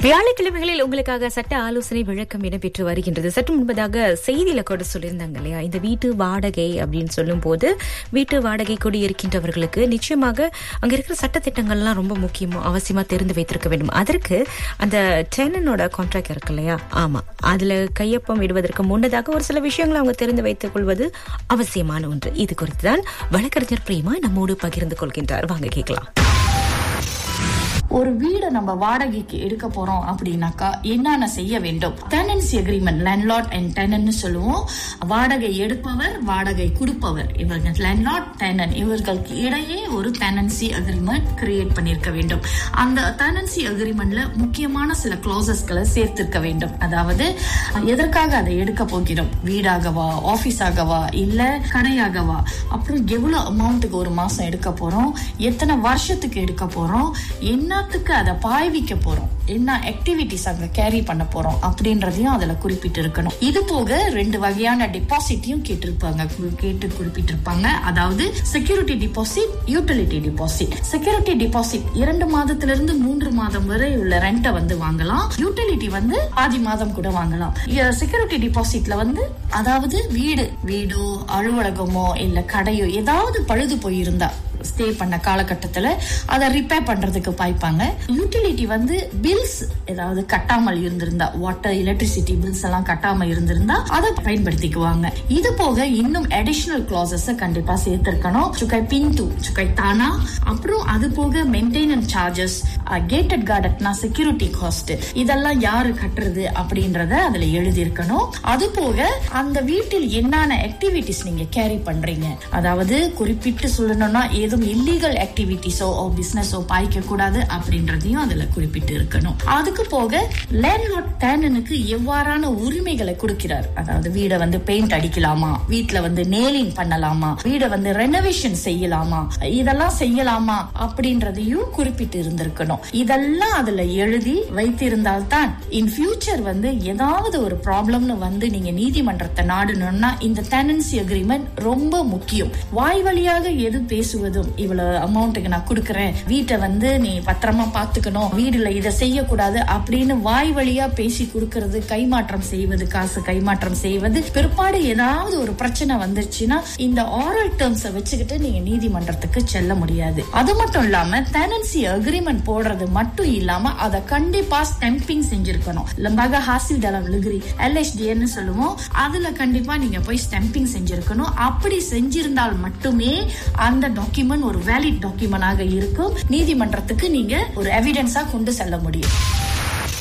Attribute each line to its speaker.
Speaker 1: வியாழக்கிழமைகளில் உங்களுக்காக சட்ட ஆலோசனை விளக்கம் இடம்பெற்று வருகின்றது சற்று முன்பதாக செய்தியில கூட சொல்லியிருந்தாங்க இல்லையா இந்த வீட்டு வாடகை அப்படின்னு சொல்லும் போது வீட்டு வாடகை குடியிருக்கின்றவர்களுக்கு நிச்சயமாக அங்க இருக்கிற சட்டத்திட்டங்கள்லாம் ரொம்ப முக்கியமா அவசியமா தெரிந்து வைத்திருக்க வேண்டும் அதற்கு அந்த டெனனோட கான்ட்ராக்ட் இருக்கு இல்லையா ஆமா அதுல கையொப்பம் இடுவதற்கு முன்னதாக ஒரு சில விஷயங்களை அவங்க தெரிந்து வைத்துக் கொள்வது அவசியமான ஒன்று இது குறித்து தான் வழக்கறிஞர் பிரேமா நம்மோடு பகிர்ந்து கொள்கின்றார் வாங்க கேட்கலாம்
Speaker 2: ஒரு வீடை நம்ம வாடகைக்கு எடுக்க போறோம் அப்படின்னாக்கா என்னென்ன செய்ய வேண்டும் tenancy agreement landlord and tenant சொல்லுவோம் வாடகை எடுப்பவர் வாடகை கொடுப்பவர் இவர்கள் லேண்ட்லார்ட் டெனன் இவர்களுக்கு இடையே ஒரு டெனன்சி அக்ரிமெண்ட் கிரியேட் பண்ணிருக்க வேண்டும் அந்த டெனன்சி அக்ரிமெண்ட்ல முக்கியமான சில க்ளோசஸ்களை சேர்த்திருக்க வேண்டும் அதாவது எதற்காக அதை எடுக்க போகிறோம் வீடாகவா ஆபீஸ் ஆகவா இல்ல கடையாகவா அப்புறம் எவ்வளவு அமௌண்ட்டுக்கு ஒரு மாசம் எடுக்க போறோம் எத்தனை வருஷத்துக்கு எடுக்க போறோம் என்னத்துக்கு அதை பாய்விக்க போறோம் என்ன ஆக்டிவிட்டிஸ் அங்க கேரி பண்ண போறோம் அப்படின்றதையும் அதுல குறிப்பிட்டு இருக்கணும் இது போக ரெண்டு வகையான டெபாசிட்டையும் கேட்டிருப்பாங்க கு- கேட்டு குறிப்பிட்டிருப்பாங்க அதாவது security deposit utility deposit security deposit இரண்டு மாதத்துல இருந்து மூன்று மாதம் வரை உள்ள ரெண்டை வந்து வாங்கலாம் யூட்டிலிட்டி வந்து பாதி மாதம் கூட வாங்கலாம் செக்யூரிட்டி டிபாசிட்ல வந்து அதாவது வீடு வீடோ அலுவலகமோ இல்ல கடையோ ஏதாவது பழுது போயிருந்தா ஸ்டே பண்ண காலகட்டத்துல அதை ரிப்பேர் பண்றதுக்கு பாய்ப்பாங்க யூட்டிலிட்டி வந்து பில்ஸ் ஏதாவது கட்டாமல் இருந்திருந்தா வாட்டர் எலக்ட்ரிசிட்டி பில்ஸ் எல்லாம் கட்டாம இருந்திருந்தா அதை பயன்படுத்திக்குவாங்க இது போக இன்னும் அடிஷனல் கிளாசஸ் கண்டிப்பா சேர்த்திருக்கணும் சுக்காய் பின்டு சுக்காய் தானா அப்புறம் அது போக மெயின்டெனன்ஸ் சார்ஜஸ் கேட்டட் கார்டட்னா செக்யூரிட்டி காஸ்ட் இதெல்லாம் யாரு கட்டுறது அப்படின்றத அதுல எழுதியிருக்கணும் அது போக அந்த வீட்டில் என்னென்ன ஆக்டிவிட்டிஸ் நீங்க கேரி பண்றீங்க அதாவது குறிப்பிட்டு சொல்லணும்னா ஏதும் இல்லீகல் ஆக்டிவிட்டிஸோ பிசினஸோ பாய்க்க கூடாது அப்படின்றதையும் அதுல குறிப்பிட்டு இருக்கணும் அதுக்கு போக லேண்ட்லார்ட் டேனனுக்கு எவ்வாறான உரிமைகளை கொடுக்கிறார் அதாவது வீடை வந்து பெயிண்ட் அடிக்கலாமா வீட்ல வந்து நேலிங் பண்ணலாமா வீடை வந்து ரெனோவேஷன் செய்யலாமா இதெல்லாம் செய்யலாமா அப்படின்றதையும் குறிப்பிட்டு இருந்திருக்கணும் இதெல்லாம் அதுல எழுதி வைத்திருந்தால்தான் இன் ஃபியூச்சர் வந்து ஏதாவது ஒரு ப்ராப்ளம்னு வந்து நீங்க நீதிமன்றத்தை நாடணும்னா இந்த டெனன்சி அக்ரிமெண்ட் ரொம்ப முக்கியம் வாய் வழியாக எது பேசுவதும் இவ்வளவு அமௌண்ட்டுக்கு நான் கொடுக்கறேன் வீட்டை வந்து நீ பத்திரமா பாத்துக்கணும் வீடுல இதை செய்யக்கூடாது அப்படின்னு வாய் வழியா பேசி கொடுக்கறது கைமாற்றம் செய்வது காசு கைமாற்றம் செய்வது பிற்பாடு ஏதாவது ஒரு பிரச்சனை வந்துருச்சுன்னா இந்த ஆரல் டேர்ம்ஸ வச்சுக்கிட்டு நீங்க நீதிமன்றத்துக்கு செல்ல முடியாது அது மட்டும் இல்லாம டெனன்சி அக்ரிமெண்ட் போடுறது மட்டும் இல்லாம அதை கண்டிப்பா ஸ்டெம்பிங் செஞ்சிருக்கணும் லம்பாக ஹாசில் டலம் லிகிரி எல்எஸ்டின்னு சொல்லுவோம் அதுல கண்டிப்பா நீங்க போய் ஸ்டெம்பிங் செஞ்சிருக்கணும் அப்படி செஞ்சிருந்தால் மட்டுமே அந்த டாக்குமெண்ட் ஒரு வேலிட் டாக்குமெண்டாக இருக்கும் நீதிமன்றத்துக்கு நீங்க ஒரு எவிடன்ஸா கொண்டு செல்ல முடியும்